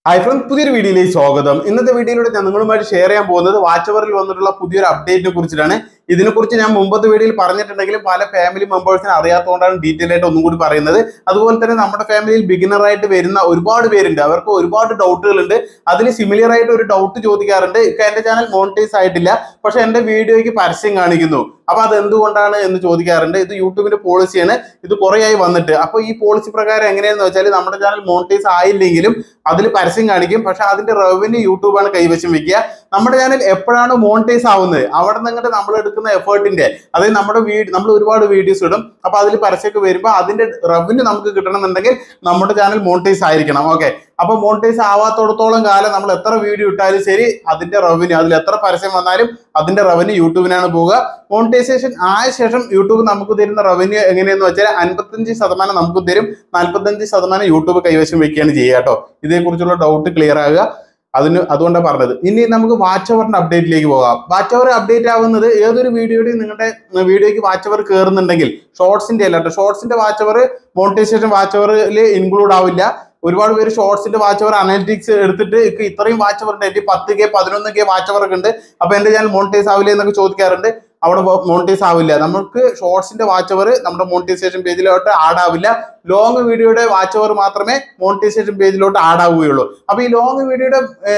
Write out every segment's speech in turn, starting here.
Hi friends പുതിയൊരു വീഡിയോയിലേക്ക് സ്വാഗതം ഇന്നത്തെ വീഡിയോയിലൂടെ ഞാൻ നിങ്ങളുമായിട്ട് ഷെയർ ചെയ്യാൻ പോകുന്നത് വാച്ചവറിൽ വന്നിട്ടുള്ള പുതിയൊരു അപ്ഡേറ്റിനെ കുറിച്ചിട്ടാണ് ഇതിനെക്കുറിച്ച് ഞാൻ മുമ്പത്തെ വീഡിയോയിൽ പറഞ്ഞിട്ടുണ്ടെങ്കിലും പല ഫാമിലി മെമ്പേഴ്സിന് അറിയാത്തതുകൊണ്ടാണ് ഡീറ്റെയിൽ ആയിട്ട് ഒന്നും കൂടി പറയുന്നത് അതുപോലെ തന്നെ നമ്മുടെ ഫാമിലിയിൽ ബിഗിനർ ആയിട്ട് വരുന്ന ഒരുപാട് പേരുണ്ട് അവർക്ക് ഒരുപാട് ഡൗട്ടുകളുണ്ട് അതിൽ സിമിലർ ആയിട്ട് ഒരു ഡൗട്ട് ചോദിക്കാറുണ്ട് ഇപ്പൊ എന്റെ ചാനൽ മോണിറ്റൈസ് ആയിട്ടില്ല പക്ഷെ എന്റെ വീഡിയോയ്ക്ക് പരസ്യം കാണിക്കുന്നു അപ്പൊ അത് എന്തുകൊണ്ടാണ് എന്ന് ചോദിക്കാറുണ്ട് ഇത് യൂട്യൂബിന്റെ പോളിസിയാണ് ഇത് കുറേയായി വന്നിട്ട് അപ്പൊ ഈ പോളിസി പ്രകാരം എങ്ങനെയാന്ന് വെച്ചാൽ നമ്മുടെ ചാനൽ മോണിറ്റൈസ് ആയില്ലെങ്കിലും അതിൽ പരസ്യം കാണിക്കും പക്ഷെ അതിന്റെ റവന്യൂ യൂട്യൂബാണ് കൈവശം വെക്കുക നമ്മുടെ ചാനൽ എപ്പോഴാണ് മോണിറ്റൈസ് ആവുന്നത് അവിടെ നിന്നിട്ട് നമ്മൾ എടുക്കുന്ന എഫേർട്ടിന്റെ അതായത് നമ്മുടെ വീട് നമ്മൾ ഒരുപാട് വീഡിയോസ് ഇടും അപ്പൊ അതിൽ പരസ്യമൊക്കെ വരുമ്പോൾ അതിന്റെ റവന്യൂ നമുക്ക് കിട്ടണമെന്നുണ്ടെങ്കിൽ നമ്മുടെ ചാനൽ മോണിറ്റൈസ് ആയിരിക്കണം ഓക്കെ അപ്പൊ മോണിറ്റൈസ് ആവാത്തോടത്തോളം കാലം നമ്മൾ എത്ര വീഡിയോ ഇട്ടാലും ശരി അതിന്റെ റവന്യൂ അതിൽ എത്ര പരസ്യം വന്നാലും അതിന്റെ റവന്യൂ യൂട്യൂബിനാണ് പോവുക മോണിറ്റൈസേഷൻ ആയ ശേഷം യൂട്യൂബ് നമുക്ക് തരുന്ന റവന്യൂ എങ്ങനെയെന്ന് വെച്ചാൽ അൻപത്തഞ്ച് ശതമാനം നമുക്ക് തരും നാൽപ്പത്തഞ്ച് ശതമാനം യൂട്യൂബ് കൈവശം വെക്കുകയാണ് ചെയ്യുക കേട്ടോ ഇതേക്കുറിച്ചുള്ള ഡൗട്ട് ക്ലിയർ ആകുക അതിന് അതുകൊണ്ടാണ് പറഞ്ഞത് ഇനി നമുക്ക് വാച്ച് അവറിന്റെ അപ്ഡേറ്റിലേക്ക് പോകാം വാച്ച് അവർ അപ്ഡേറ്റ് ആവുന്നത് ഏതൊരു വീഡിയോയുടെയും നിങ്ങളുടെ വീഡിയോയ്ക്ക് വാച്ച് അവർ കയറുന്നുണ്ടെങ്കിൽ ഷോർട്സിന്റെ അല്ല കേട്ടോ ഷോർട്സിന്റെ വാച്ച് അവർ മോണിറ്റൈസേഷൻ വാച്ച് അവറിൽ ഇൻക്ലൂഡ് ആവില്ല ഒരുപാട് പേര് ഷോർട്സിന്റെ വാച്ച് അവർ അനലിറ്റിക്സ് എടുത്തിട്ട് ഇക്ക് ഇത്രയും വാച്ച് അവർ ഉണ്ട് എനിക്ക് പത്ത് കെ പതിനൊന്ന് കെ വാച്ച് അവർ ഒക്കെ ഉണ്ട് അപ്പൊ എന്റെ ചാനൽ മോണിറ്റൈസ് ആവില്ല എന്നൊക്കെ ചോദിക്കാറുണ്ട് അവിടെ മോണിറ്റൈസ് ആവില്ല നമുക്ക് ഷോർട്സിന്റെ വാച്ച് അവർ നമ്മുടെ മോണിറ്റൈസേഷൻ പേജിലോട്ട് ആഡ് ആവില്ല ലോങ് വീഡിയോയുടെ വാച്ച് അവർ മാത്രമേ മോണിറ്റൈസേഷൻ പേജിലോട്ട് ആഡ് ആവുകയുള്ളൂ അപ്പൊ ഈ ലോങ് വീഡിയോയുടെ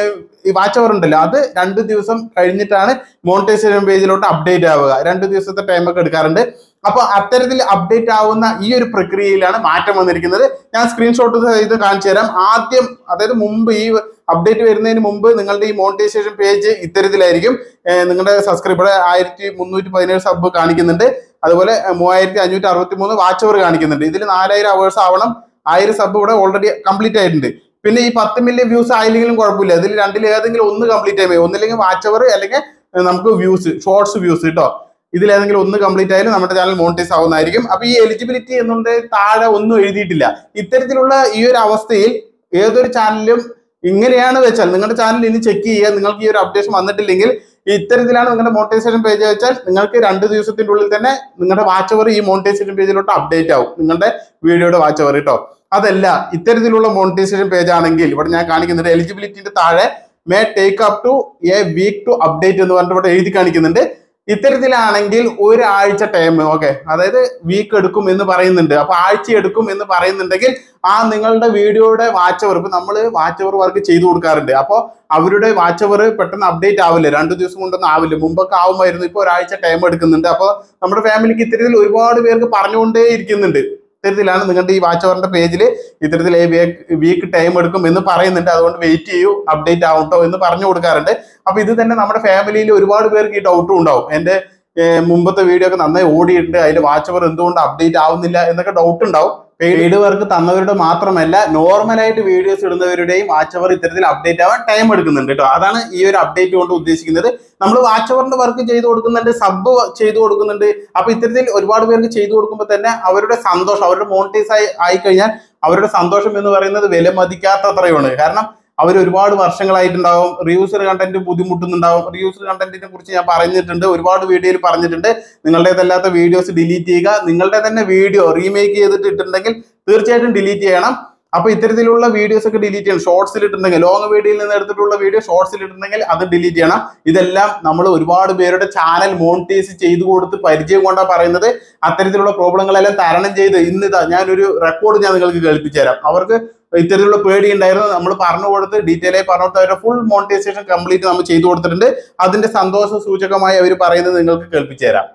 ഈ വാച്ച് അവർ ഉണ്ടല്ലോ അത് രണ്ട് ദിവസം കഴിഞ്ഞിട്ടാണ് മോണിറ്റൈസേഷൻ പേജിലോട്ട് അപ്ഡേറ്റ് ആവുക രണ്ട് ദിവസത്തെ ടൈം ഒക്കെ എടുക്കാറുണ്ട് അപ്പൊ അത്തരത്തിൽ അപ്ഡേറ്റ് ആവുന്ന ഈ ഒരു പ്രക്രിയയിലാണ് മാറ്റം വന്നിരിക്കുന്നത് ഞാൻ സ്ക്രീൻഷോട്ട് ഇത് കാണിച്ചു തരാം ആദ്യം അതായത് മുമ്പ് ഈ അപ്ഡേറ്റ് വരുന്നതിന് മുമ്പ് നിങ്ങളുടെ ഈ മോണിറ്റൈസേഷൻ പേജ് ഇത്തരത്തിലായിരിക്കും ഏർ നിങ്ങളുടെ സബ്സ്ക്രൈബർ ആയിരത്തി മുന്നൂറ്റി പതിനേഴ് സബ് കാണിക്കുന്നുണ്ട് അതുപോലെ മൂവായിരത്തി അഞ്ഞൂറ്റി അറുപത്തി മൂന്ന് വാച്ച് അവർ കാണിക്കുന്നുണ്ട് ഇതിൽ നാലായിരം അവേഴ്സ് ആവണം ആയിരം സബ് ഇവിടെ ഓൾറെഡി കംപ്ലീറ്റ് ആയിട്ടുണ്ട് പിന്നെ ഈ പത്ത് മില്യൺ വ്യൂസ് ആയില്ലെങ്കിലും കുഴപ്പമില്ല ഇതിൽ രണ്ടിൽ ഏതെങ്കിലും ഒന്ന് കംപ്ലീറ്റ് ആയി ഒന്നില്ലെങ്കിൽ വാച്ച് അവർ അല്ലെങ്കിൽ നമുക്ക് വ്യൂസ് ഷോർട്സ് വ്യൂസ് കേട്ടോ ഇതിൽ ഏതെങ്കിലും ഒന്ന് കംപ്ലീറ്റ് ആയാലും നമ്മുടെ ചാനൽ മോണിറ്റൈസ് ആവുന്നതായിരിക്കും അപ്പൊ ഈ എലിജിബിലിറ്റി എന്നുണ്ട് താഴെ ഒന്നും എഴുതിയിട്ടില്ല ഇത്തരത്തിലുള്ള ഈ ഒരു അവസ്ഥയിൽ ഏതൊരു ചാനലിലും ഇങ്ങനെയാണ് വെച്ചാൽ നിങ്ങളുടെ ചാനൽ ഇനി ചെക്ക് ചെയ്യുക നിങ്ങൾക്ക് ഈ ഒരു അപ്ഡേഷൻ വന്നിട്ടില്ലെങ്കിൽ ഇത്തരത്തിലാണ് നിങ്ങളുടെ മോണിറ്റൈസേഷൻ പേജ് വെച്ചാൽ നിങ്ങൾക്ക് രണ്ട് ദിവസത്തിന്റെ ഉള്ളിൽ തന്നെ നിങ്ങളുടെ വാച്ച് അവർ ഈ മോണിറ്റൈസേഷൻ പേജിലോട്ട് അപ്ഡേറ്റ് ആവും നിങ്ങളുടെ വീഡിയോയുടെ വാച്ച് അവർ കേട്ടോ അതല്ല ഇത്തരത്തിലുള്ള മോണിറ്റൈസേഷൻ പേജ് ആണെങ്കിൽ ഇവിടെ ഞാൻ കാണിക്കുന്നുണ്ട് എലിജിബിലിറ്റിന്റെ താഴെ may take up to a week to update എന്ന് പറഞ്ഞിട്ട് ഇവിടെ എഴുതി കാണിക്കുന്നുണ്ട് ഇത്തരത്തിലാണെങ്കിൽ ഒരാഴ്ച ടൈം ഓക്കെ അതായത് വീക്ക് എടുക്കും എന്ന് പറയുന്നുണ്ട് അപ്പൊ ആഴ്ച എടുക്കും എന്ന് പറയുന്നുണ്ടെങ്കിൽ ആ നിങ്ങളുടെ വീഡിയോയുടെ വാച്ച് അവർ ഇപ്പൊ നമ്മൾ വാച്ച് അവർ വർക്ക് ചെയ്തു കൊടുക്കാറുണ്ട് അപ്പോൾ അവരുടെ വാച്ച് അവർ പെട്ടെന്ന് അപ്ഡേറ്റ് ആവില്ല രണ്ട് ദിവസം കൊണ്ടൊന്നും ആവില്ല മുമ്പൊക്കെ ആവുമായിരുന്നു ഇപ്പൊ ഒരാഴ്ച ടൈം എടുക്കുന്നുണ്ട് അപ്പോൾ നമ്മുടെ ഫാമിലിക്ക് ഇത്തരത്തിൽ ഒരുപാട് പേർക്ക് പറഞ്ഞുകൊണ്ടേ ഇരിക്കുന്നുണ്ട് ഇത്തരത്തിലാണ് നിങ്ങളുടെ ഈ വാച്ച് അവറിന്റെ പേജിൽ ഇത്തരത്തിൽ വീക്ക് ടൈം എടുക്കും എന്ന് പറയുന്നുണ്ട് അതുകൊണ്ട് വെയിറ്റ് ചെയ്യൂ അപ്ഡേറ്റ് ആവട്ടോ എന്ന് പറഞ്ഞു കൊടുക്കാറുണ്ട് അപ്പൊ ഇത് തന്നെ നമ്മുടെ ഫാമിലിയിൽ ഒരുപാട് പേർക്ക് ഈ ഡൗട്ടും ഉണ്ടാവും എന്റെ ഏർ മുമ്പത്തെ വീഡിയോ ഒക്കെ നന്നായി ഓടിയിട്ടുണ്ട് അതിന്റെ വാച്ച് അവർ എന്തുകൊണ്ട് അപ്ഡേറ്റ് ആവുന്നില്ല എന്നൊക്കെ ഡൗട്ട് ഉണ്ടാവും പെയ്ഡ് വർക്ക് തന്നവരുടെ മാത്രമല്ല നോർമലായിട്ട് വീഡിയോസ് ഇടുന്നവരുടെയും വാച്ച് അവർ ഇത്തരത്തിൽ അപ്ഡേറ്റ് ആവാൻ ടൈം എടുക്കുന്നുണ്ട് കേട്ടോ അതാണ് ഈ ഒരു അപ്ഡേറ്റ് കൊണ്ട് ഉദ്ദേശിക്കുന്നത് നമ്മൾ വാച്ച് അവറിന്റെ വർക്ക് ചെയ്തു കൊടുക്കുന്നുണ്ട് സബ് ചെയ്തു കൊടുക്കുന്നുണ്ട് അപ്പൊ ഇത്തരത്തിൽ ഒരുപാട് പേർക്ക് ചെയ്തു കൊടുക്കുമ്പോൾ തന്നെ അവരുടെ സന്തോഷം അവരുടെ മോണിറ്റൈസ് ആയി ആയി കഴിഞ്ഞാൽ അവരുടെ സന്തോഷം എന്ന് പറയുന്നത് വില മതിക്കാത്തത്രയാണ് കാരണം അവർ ഒരുപാട് വർഷങ്ങളായിട്ടുണ്ടാവും റിയൂസർ കണ്ടന്റ് ബുദ്ധിമുട്ടുന്നുണ്ടാവും റിയൂസർ കണ്ടന്റിനെ കുറിച്ച് ഞാൻ പറഞ്ഞിട്ടുണ്ട് ഒരുപാട് വീഡിയോയിൽ പറഞ്ഞിട്ടുണ്ട് നിങ്ങളുടേതല്ലാത്ത വീഡിയോസ് ഡിലീറ്റ് ചെയ്യുക നിങ്ങളുടെ തന്നെ വീഡിയോ റീമേക്ക് ചെയ്തിട്ട് ഇട്ടിട്ടുണ്ടെങ്കിൽ തീർച്ചയായിട്ടും ഡിലീറ്റ് ചെയ്യണം അപ്പൊ ഇത്തരത്തിലുള്ള വീഡിയോസ് ഒക്കെ ഡിലീറ്റ് ചെയ്യണം ഷോർട്സിൽ ഇട്ടിട്ടുണ്ടെങ്കിൽ ലോങ് വീഡിയോയിൽ നിന്ന് എടുത്തിട്ടുള്ള വീഡിയോ ഷോർട്സിൽ ഇട്ടിട്ടുണ്ടെങ്കിൽ അത് ഡിലീറ്റ് ചെയ്യണം ഇതെല്ലാം നമ്മൾ ഒരുപാട് പേരുടെ ചാനൽ മോണിറ്റൈസ് ചെയ്തു കൊടുത്ത് പരിചയം കൊണ്ടാണ് പറയുന്നത് അത്തരത്തിലുള്ള പ്രോബ്ലങ്ങളെല്ലാം തരണം ചെയ്ത് ഇന്നിതാ ഞാനൊരു റെക്കോർഡ് ഞാൻ നിങ്ങൾക്ക് കേൾപ്പിച്ചു തരാം അവർക്ക് ഇത്തരത്തിലുള്ള പേടി ഉണ്ടായിരുന്നു നമ്മൾ പറഞ്ഞു കൊടുത്ത് ഡീറ്റെയിൽ ആയി പറഞ്ഞു കൊടുത്ത് അവരുടെ ഫുൾ മോണിറ്റൈസേഷൻ കംപ്ലീറ്റ് നമ്മൾ ചെയ്തു കൊടുത്തിട്ടുണ്ട് അതിന്റെ സന്തോഷ സൂചകമായി അവർ പറയുന്നത് നിങ്ങൾക്ക് കേൾപ്പിച്ചു തരാം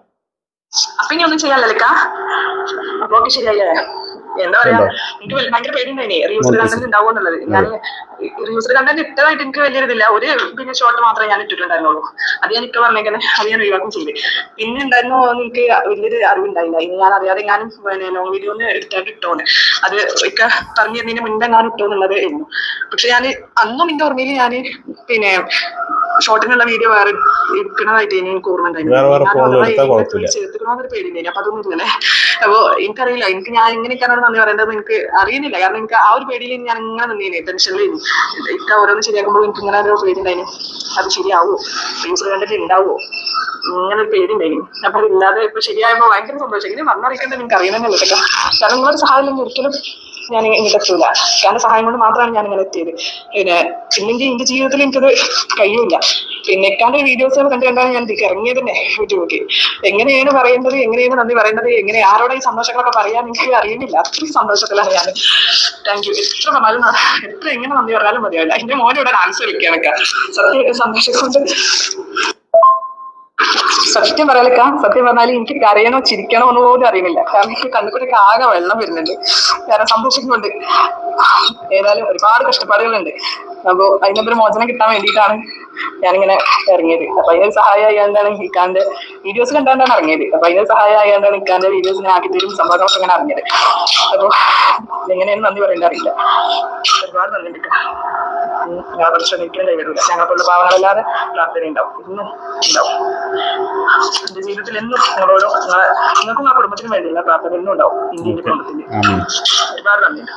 അപ്പൊ ഇനി ഒന്നും ചെയ്യാനില്ല അപ്പൊ ഓക്കെ ശരിയായില്ലേ എന്താ പറയാ ഉണ്ടോ? എനിക്ക് വല്ല- ഭയങ്കര പേടിയുണ്ടായിനി റീയൂസർ കണ്ടന്റ് ഉണ്ടാവും എന്നുള്ളത് ഞാൻ റീയൂസർ കണ്ടന്റ് ഇട്ടതായിട്ട് എനിക്ക് വലിയ ഇതില്ല ഒരു പിന്നെ ഷോർട്ട് മാത്രമേ ഞാൻ ഇട്ടിട്ടുണ്ടായിരുന്നുള്ളൂ അത് ഞാൻ ഇട്ട് പറഞ്ഞേക്കുന്നത് അത് ഞാൻ ഒഴിവാക്കും ചെയ്ത് പിന്നെ ഉണ്ടായിരുന്നു എനിക്ക് വലിയൊരു അറിവുണ്ടായില്ല ഇനി ഞാൻ അറിയാതെ ഞാൻ പിന്നെ ലോങ് വീഡിയോ എടുത്തായിട്ട് ഇട്ടോന്ന് അത് ഒക്കെ പറഞ്ഞു തന്നതിന് മുന്നേ ഞാൻ ഇട്ടോന്നുള്ളത് ആയിരുന്നു പക്ഷെ ഞാൻ അന്നും എന്റെ ഓർമ്മയിൽ ഞാൻ പിന്നെ ഷോർട്ടിനുള്ള വീഡിയോ വേറെ എടുക്കണതായിട്ട് എനിക്ക് ഓർമ്മ വേറെ വേറെ phone ൽ എടുത്താൽ കുഴപ്പമില്ല. ചേർത്തിക്കണമെന്നൊരു പേടിയുണ്ടായിരുന്നു അപ്പൊ അതൊന്നും ഇല്ലല്ലേ അപ്പൊ എനിക്കറിയില്ല എനിക്ക് ഞാൻ ഇങ്ങനെയൊക്കെയാണ് നന്ദി പറയേണ്ടത് എനിക്ക് അറിയുന്നില്ല കാരണം എനിക്ക് ആ ഒരു പേടിയിൽ ഞാൻ ഇങ്ങനെ നിന്നേനെ ടെൻഷനിൽ എനിക്ക് ഓരോന്ന് ശരിയാക്കുമ്പോൾ എനിക്ക് ഇങ്ങനെ ഒരു പേടി ഉണ്ടായിരുന്നു അത് ശരിയാവോ റീൽസ് കണ്ടിട്ട് ഉണ്ടാവോ ഇങ്ങനെ ഒരു പേടി ഉണ്ടായിരുന്നു അപ്പൊ അതില്ലാതെ ഇപ്പൊ ശരിയായപ്പോ ഭയങ്കര സന്തോഷം ഇങ്ങനെ വന്നറിയിക്കേണ്ടത് എനിക്ക് അറിയണമെന്നല്ല കേട്ടോ കാരണം നിങ്ങളൊരു സഹായം ഒരിക്കലും ഞാൻ ഇങ്ങോട്ട് എത്തൂല ഇക്കാന്റെ സഹായം കൊണ്ട് മാത്രമാണ് ഞാൻ ഇങ്ങനെ എത്തിയത് പിന്നെ ഇല്ലെങ്കിൽ എന്റെ ജീവിതത്തിൽ എനിക്കത് കഴിയൂല പിന്നെ ഇക്കാന്റെ വീഡിയോസുകൾ കണ്ട് കണ്ടാണ് ഞാൻ ഇതിലേക്ക് ഇറങ്ങിയത് തന്നെ യൂട്യൂബിൽ എങ്ങനെയാണ് പറയേണ്ടത് എങ്ങനെയാണ് നന്ദി പറയേണ്ടത് എങ്ങനെ ആരോടെ ഈ സന്തോഷങ്ങളൊക്കെ പറയാൻ എനിക്ക് അറിയുന്നില്ല അത്രയും സന്തോഷത്തിലാണ് ഞാൻ താങ്ക് യു എത്ര പറഞ്ഞാലും ന- എത്ര എങ്ങനെ നന്ദി പറഞ്ഞാലും മതിയാവില്ല എന്റെ മോനോട് ഡാൻസ് കളിക്കാനൊക്കെ സത്യം സന്തോഷം കൊണ്ട് സത്യം പറയലക്ക സത്യം പറഞ്ഞാൽ എനിക്ക് കരയണോ ചിരിക്കണോ എന്ന് പോലും അറിയുന്നില്ല കാരണം എനിക്ക് കണ്ണുകൂടെ ആകെ വെള്ളം വരുന്നുണ്ട് കാരണം സന്തോഷിക്കുന്നുണ്ട് ഏതായാലും ഒരുപാട് കഷ്ടപ്പാടുകളുണ്ട് അപ്പൊ അതിനൊരു മോചനം കിട്ടാൻ വേണ്ടിയിട്ടാണ് ഞാനിങ്ങനെ ഇറങ്ങിയത് അപ്പൊ അതിനൊരു സഹായം ആയാണ്ടാണ് ഇക്കാന്റെ വീഡിയോസ് കണ്ടാണ്ടാണ് ഇറങ്ങിയത് അപ്പൊ അതിനൊരു സഹായം ആയാണ്ടാണ് ഇക്കാന്റെ വീഡിയോസ് ഞാൻ ആക്കി തരും സംഭവങ്ങളൊക്കെ ഇങ്ങനെ അറിഞ്ഞത് അപ്പൊ എങ്ങനെയാണ് നന്ദി പറയേണ്ട അറിയില്ല ഒരുപാട് നന്ദി ഉണ്ട് ഉം, ഞാൻ പഠിച്ചത് ഒരിക്കലും കൈവിടില്ല ഞങ്ങൾക്കുള്ള പാവങ്ങളല്ലാതെ പ്രാർത്ഥന ഉണ്ടാവും ഇന്നും ഉണ്ടാവും എന്റെ ജീവിതത്തിൽ എന്നും നിങ്ങൾ ഓരോ നിങ്ങളെ നിങ്ങൾക്കും ആ കുടുംബത്തിനും വേണ്ടിയുള്ള പ്രാർത്ഥന എന്നും ഉണ്ടാവും ഇന്ത്യയുടെ കുടുംബത്തിന് ആമീൻ ഒരുപാട് നന്ദിയുണ്ട്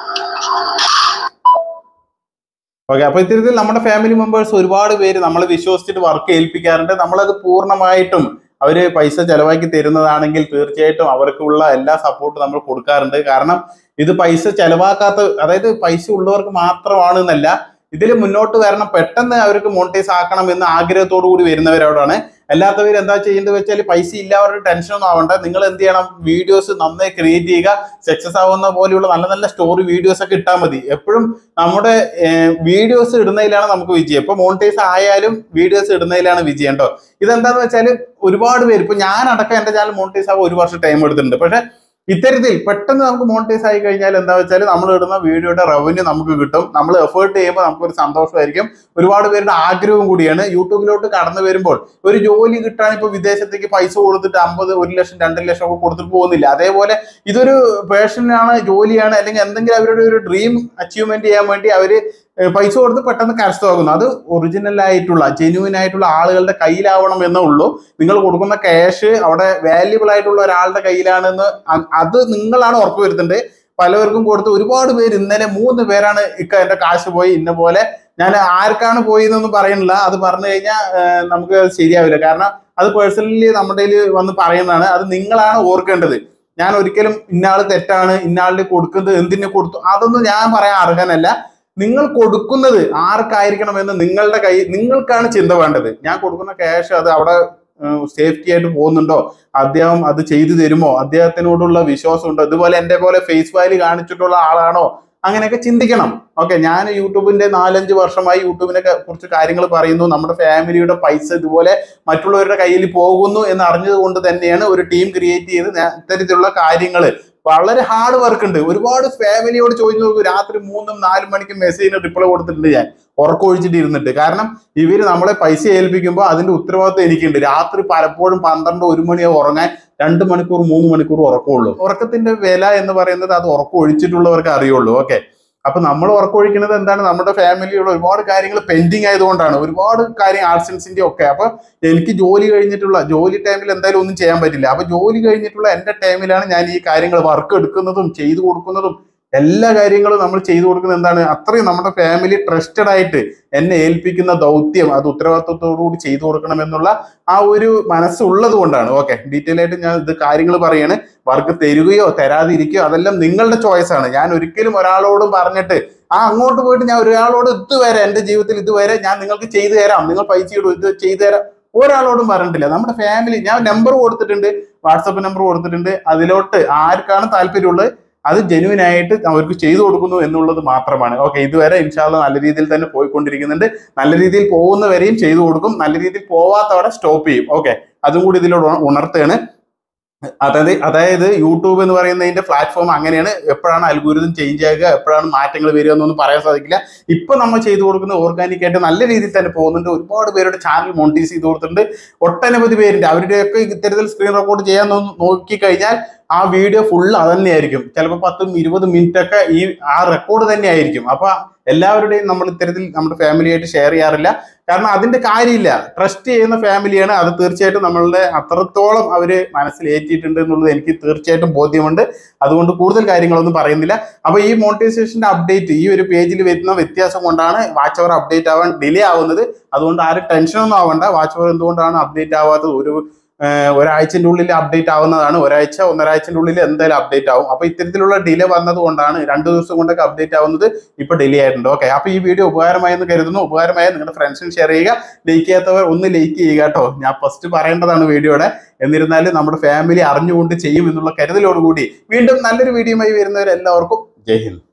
ഓക്കെ അപ്പൊ ഇത്തരത്തിൽ നമ്മുടെ ഫാമിലി മെമ്പേഴ്സ് ഒരുപാട് പേര് നമ്മളെ വിശ്വസിച്ചിട്ട് വർക്ക് ഏൽപ്പിക്കാറുണ്ട് നമ്മളത് പൂർണ്ണമായിട്ടും അവര് പൈസ ചെലവാക്കി തരുന്നതാണെങ്കിൽ തീർച്ചയായിട്ടും അവർക്കുള്ള എല്ലാ സപ്പോർട്ടും നമ്മൾ കൊടുക്കാറുണ്ട് കാരണം ഇത് പൈസ ചെലവാക്കാത്ത അതായത് പൈസ ഉള്ളവർക്ക് മാത്രമാണ് എന്നല്ല ഇതിൽ മുന്നോട്ട് വരണം പെട്ടെന്ന് അവർക്ക് മോണിറ്റൈസ് ആക്കണം എന്ന ആഗ്രഹത്തോടു കൂടി വരുന്നവരോടാണ് അല്ലാത്തവർ എന്താ ചെയ്യേണ്ടത് വെച്ചാൽ പൈസ ഇല്ല അവരുടെ ടെൻഷൻ ഒന്നും ആവണ്ട നിങ്ങൾ എന്ത് ചെയ്യണം വീഡിയോസ് നന്നായി ക്രിയേറ്റ് ചെയ്യുക സക്സസ് ആവുന്ന പോലെയുള്ള നല്ല നല്ല സ്റ്റോറി വീഡിയോസ് ഒക്കെ ഇട്ടാൽ മതി എപ്പോഴും നമ്മുടെ വീഡിയോസ് ഇടുന്നതിലാണ് നമുക്ക് വിജയം ഇപ്പൊ മോണിറ്റൈസ് ആയാലും വീഡിയോസ് ഇടുന്നതിലാണ് വിജയം കേട്ടോ ഇതെന്താന്ന് വെച്ചാൽ ഒരുപാട് പേര് ഇപ്പൊ ഞാൻ അടക്കം എന്റെ ചാനൽ മോണിറ്റൈസ് ആവാൻ ഒരു വർഷം ടൈം എടുത്തിട്ടുണ്ട് പക്ഷെ ഇത്തരത്തിൽ പെട്ടെന്ന് നമുക്ക് മോണിറ്റൈസ് ആയി കഴിഞ്ഞാൽ എന്താ വെച്ചാൽ നമ്മൾ ഇടുന്ന വീഡിയോയുടെ റവന്യൂ നമുക്ക് കിട്ടും നമ്മൾ എഫേർട്ട് ചെയ്യുമ്പോൾ നമുക്കൊരു സന്തോഷമായിരിക്കും ഒരുപാട് പേരുടെ ആഗ്രഹവും കൂടിയാണ് യൂട്യൂബിലോട്ട് കടന്നു വരുമ്പോൾ ഒരു ജോലി കിട്ടാൻ ഇപ്പൊ വിദേശത്തേക്ക് പൈസ കൊടുത്തിട്ട് അമ്പത് ഒരു ലക്ഷം രണ്ട് ലക്ഷം ഒക്കെ കൊടുത്തിട്ട് പോകുന്നില്ല അതേപോലെ ഇതൊരു പേഷനാണ് ജോലിയാണ് അല്ലെങ്കിൽ എന്തെങ്കിലും അവരുടെ ഒരു ഡ്രീം അച്ചീവ്മെന്റ് ചെയ്യാൻ വേണ്ടി അവര് ഏഹ് പൈസ കൊടുത്ത് പെട്ടെന്ന് കരസ്ഥമാക്കുന്നു അത് ഒറിജിനൽ ആയിട്ടുള്ള ജെന്യൂൻ ആയിട്ടുള്ള ആളുകളുടെ കയ്യിലാവണം എന്നേ ഉള്ളൂ നിങ്ങൾ കൊടുക്കുന്ന ക്യാഷ് അവിടെ വാല്യുബിൾ ആയിട്ടുള്ള ഒരാളുടെ കയ്യിലാണെന്ന് അ- അത് നിങ്ങളാണ് ഉറപ്പുവരുത്തേണ്ടത് പലവർക്കും കൊടുത്ത് ഒരുപാട് പേര് ഇന്നലെ മൂന്ന് പേരാണ് ഇക്ക എന്റെ കാശ് പോയി ഇന്ന പോലെ ഞാൻ ആർക്കാണ് പോയി എന്നൊന്നും പറയുന്നില്ല അത് പറഞ്ഞു കഴിഞ്ഞാൽ നമുക്ക് ശരിയാവില്ല കാരണം അത് പേഴ്സണലി നമ്മുടെ കയ്യില് വന്ന് പറയുന്നതാണ് അത് നിങ്ങളാണ് ഓർക്കേണ്ടത് ഞാൻ ഒരിക്കലും ഇന്നാള് തെറ്റാണ് ഇന്നാളിന് കൊടുക്കുന്നത് എന്തിനു കൊടുത്തു അതൊന്നും ഞാൻ പറയാൻ അർഹനല്ല നിങ്ങൾ കൊടുക്കുന്നത് ആർക്കായിരിക്കണം എന്ന് നിങ്ങളുടെ കൈ നിങ്ങൾക്കാണ് ചിന്ത വേണ്ടത് ഞാൻ കൊടുക്കുന്ന ക്യാഷ് അത് അവിടെ സേഫ്റ്റി ആയിട്ട് പോകുന്നുണ്ടോ അദ്ദേഹം അത് ചെയ്തു തരുമോ അദ്ദേഹത്തിനോടുള്ള വിശ്വാസം ഉണ്ടോ ഇതുപോലെ എന്റെ പോലെ ഫേസ് വാല്യൂ കാണിച്ചിട്ടുള്ള ആളാണോ അങ്ങനെയൊക്കെ ചിന്തിക്കണം ഓക്കെ ഞാൻ യൂട്യൂബിന്റെ നാലഞ്ച് വർഷമായി യൂട്യൂബിനെ ക- കുറിച്ച് കാര്യങ്ങൾ പറയുന്നു നമ്മുടെ ഫാമിലിയുടെ പൈസ ഇതുപോലെ മറ്റുള്ളവരുടെ കയ്യിൽ പോകുന്നു എന്ന് അറിഞ്ഞത് കൊണ്ട് തന്നെയാണ് ഒരു ടീം ക്രിയേറ്റ് ചെയ്ത് ഞാൻ ഇത്തരത്തിലുള്ള കാര്യങ്ങൾ വളരെ ഹാർഡ് വർക്ക് ഉണ്ട് ഒരുപാട് ഫാമിലിയോട് ചോദിച്ചു നോക്കൂ രാത്രി മൂന്നും നാലും മണിക്കും മെസ്സേജിന് റിപ്ലൈ കൊടുത്തിട്ടുണ്ട് ഞാൻ ഉറക്കൊഴിച്ചിട്ട് ഇരുന്നിട്ട് കാരണം ഇവര് നമ്മളെ പൈസ ഏൽപ്പിക്കുമ്പോൾ അതിന്റെ ഉത്തരവാദിത്വം എനിക്കുണ്ട് രാത്രി പലപ്പോഴും പന്ത്രണ്ട് ഒരു മണിയോ ഉറങ്ങാൻ രണ്ട് മണിക്കൂർ മൂന്ന് മണിക്കൂർ ഉറക്കമുള്ളൂ ഉറക്കത്തിന്റെ വില എന്ന് പറയുന്നത് അത് ഉറക്കം ഒഴിച്ചിട്ടുള്ളവർക്ക് അറിയുള്ളൂ ഓക്കെ അപ്പൊ നമ്മൾ ഉറക്കൊഴിക്കുന്നത് എന്താണ് നമ്മുടെ ഫാമിലിയുള്ള ഒരുപാട് കാര്യങ്ങൾ പെൻഡിങ് ആയതുകൊണ്ടാണ് ഒരുപാട് കാര്യം ആർട്സിന്റെ ഒക്കെ അപ്പൊ എനിക്ക് ജോലി കഴിഞ്ഞിട്ടുള്ള ജോലി ടൈമിൽ എന്തായാലും ഒന്നും ചെയ്യാൻ പറ്റില്ല അപ്പൊ ജോലി കഴിഞ്ഞിട്ടുള്ള എന്റെ ടൈമിലാണ് ഞാൻ ഈ കാര്യങ്ങൾ വർക്ക് എടുക്കുന്നതും ചെയ്തു കൊടുക്കുന്നതും എല്ലാ കാര്യങ്ങളും നമ്മൾ ചെയ്തു കൊടുക്കുന്നത് എന്താണ് അത്രയും നമ്മുടെ ഫാമിലി ട്രസ്റ്റഡ് ആയിട്ട് എന്നെ ഏൽപ്പിക്കുന്ന ദൗത്യം അത് ഉത്തരവാദിത്വത്തോടു കൂടി ചെയ്തു കൊടുക്കണം എന്നുള്ള ആ ഒരു മനസ്സുള്ളത് കൊണ്ടാണ് ഓക്കെ ഡീറ്റെയിൽ ആയിട്ട് ഞാൻ ഇത് കാര്യങ്ങൾ പറയാണ് വർക്ക് തരികയോ തരാതിരിക്കുകയോ അതെല്ലാം നിങ്ങളുടെ ചോയ്സ് ആണ് ഞാൻ ഒരിക്കലും ഒരാളോടും പറഞ്ഞിട്ട് ആ അങ്ങോട്ട് പോയിട്ട് ഞാൻ ഒരാളോട് ഇതുവരെ എന്റെ ജീവിതത്തിൽ ഇതുവരെ ഞാൻ നിങ്ങൾക്ക് ചെയ്തു തരാം നിങ്ങൾ പൈസ ഇടും ഇത് ചെയ്തു തരാം ഒരാളോടും പറഞ്ഞിട്ടില്ല നമ്മുടെ ഫാമിലി ഞാൻ നമ്പർ കൊടുത്തിട്ടുണ്ട് വാട്സപ്പ് നമ്പർ കൊടുത്തിട്ടുണ്ട് അതിലോട്ട് ആർക്കാണ് താല്പര്യമുള്ളത് അത് ജെന്യൂൻ ആയിട്ട് അവർക്ക് ചെയ്തു കൊടുക്കുന്നു എന്നുള്ളത് മാത്രമാണ് ഓക്കെ ഇതുവരെ ഇൻഷാല്ല നല്ല രീതിയിൽ തന്നെ പോയിക്കൊണ്ടിരിക്കുന്നുണ്ട് നല്ല രീതിയിൽ പോകുന്നവരെയും ചെയ്തു കൊടുക്കും നല്ല രീതിയിൽ പോവാത്തവരെ സ്റ്റോപ്പ് ചെയ്യും ഓക്കെ അതും കൂടി ഇതിലൂടെ ഉണ- ഉണർത്തുകയാണ് അതായത് അതായത് യൂട്യൂബ് എന്ന് പറയുന്നതിന്റെ പ്ലാറ്റ്ഫോം അങ്ങനെയാണ് എപ്പോഴാണ് അൽഗുരുതം ചേഞ്ച് ആകുക എപ്പോഴാണ് മാറ്റങ്ങൾ വരിക എന്നൊന്നും പറയാൻ സാധിക്കില്ല ഇപ്പൊ നമ്മൾ ചെയ്തു കൊടുക്കുന്ന ഓർഗാനിക് ആയിട്ട് നല്ല രീതിയിൽ തന്നെ പോകുന്നുണ്ട് ഒരുപാട് പേരുടെ ചാനൽ മോണിറ്റൈസ് ചെയ്ത് കൊടുത്തിട്ടുണ്ട് ഒട്ടനവധി പേരുണ്ട് അവരുടെയൊക്കെ ഇത്തരത്തിൽ സ്ക്രീൻ റെക്കോർഡ് ചെയ്യാൻ നോ- നോക്കിക്കഴിഞ്ഞാൽ ആ വീഡിയോ ഫുൾ അതന്നെയായിരിക്കും ചിലപ്പോൾ പത്തും ഇരുപത് മിനിറ്റ് ഒക്കെ ഈ ആ റെക്കോർഡ് തന്നെ ആയിരിക്കും അപ്പൊ എല്ലാവരുടെയും നമ്മൾ ഇത്തരത്തിൽ നമ്മുടെ ഫാമിലിയായിട്ട് ഷെയർ ചെയ്യാറില്ല കാരണം അതിന്റെ കാര്യമില്ല ട്രസ്റ്റ് ചെയ്യുന്ന ഫാമിലിയാണ് അത് തീർച്ചയായിട്ടും നമ്മളുടെ അത്രത്തോളം അവര് മനസ്സിൽ ഏറ്റിയിട്ടുണ്ട് എന്നുള്ളത് എനിക്ക് തീർച്ചയായിട്ടും ബോധ്യമുണ്ട് അതുകൊണ്ട് കൂടുതൽ കാര്യങ്ങളൊന്നും പറയുന്നില്ല അപ്പൊ ഈ മോണിറ്റൈസേഷന്റെ അപ്ഡേറ്റ് ഈ ഒരു പേജിൽ വരുന്ന വ്യത്യാസം കൊണ്ടാണ് വാച്ച് അവർ അപ്ഡേറ്റ് ആവാൻ ഡിലേ ആവുന്നത് അതുകൊണ്ട് ആരും ടെൻഷനൊന്നും ആവണ്ട വാച്ച് അവർ എന്തുകൊണ്ടാണ് അപ്ഡേറ്റ് ആവാത്തത് ഒരു ഒരാഴ്ചൻ്റെ ഉള്ളിൽ അപ്ഡേറ്റ് ആവുന്നതാണ് ഒരാഴ്ച ഒന്നരാഴ്ചൻ്റെ ഉള്ളിൽ എന്തായാലും അപ്ഡേറ്റ് ആവും അപ്പോൾ ഇത്തരത്തിലുള്ള ഡിലേ വന്നത് കൊണ്ടാണ് രണ്ട് ദിവസം കൊണ്ടൊക്കെ അപ്ഡേറ്റ് ആവുന്നത് ഇപ്പോൾ ഡിലേ ആയിട്ടുണ്ട് ഓക്കെ അപ്പോൾ ഈ വീഡിയോ ഉപകാരമായെന്ന് കരുതുന്നു ഉപകാരമായ നിങ്ങളുടെ ഫ്രണ്ട്സിന് ഷെയർ ചെയ്യുക ലൈക്ക് ചെയ്യാത്തവർ ഒന്ന് ലൈക്ക് ചെയ്യുക കേട്ടോ ഞാൻ ഫസ്റ്റ് പറയേണ്ടതാണ് വീഡിയോയുടെ എന്നിരുന്നാലും നമ്മുടെ ഫാമിലി അറിഞ്ഞുകൊണ്ട് ചെയ്യും എന്നുള്ള കരുതലോടുകൂടി വീണ്ടും നല്ലൊരു വീഡിയോയുമായി വരുന്നവരെല്ലാവർക്കും ജയ് ഹിന്ദ്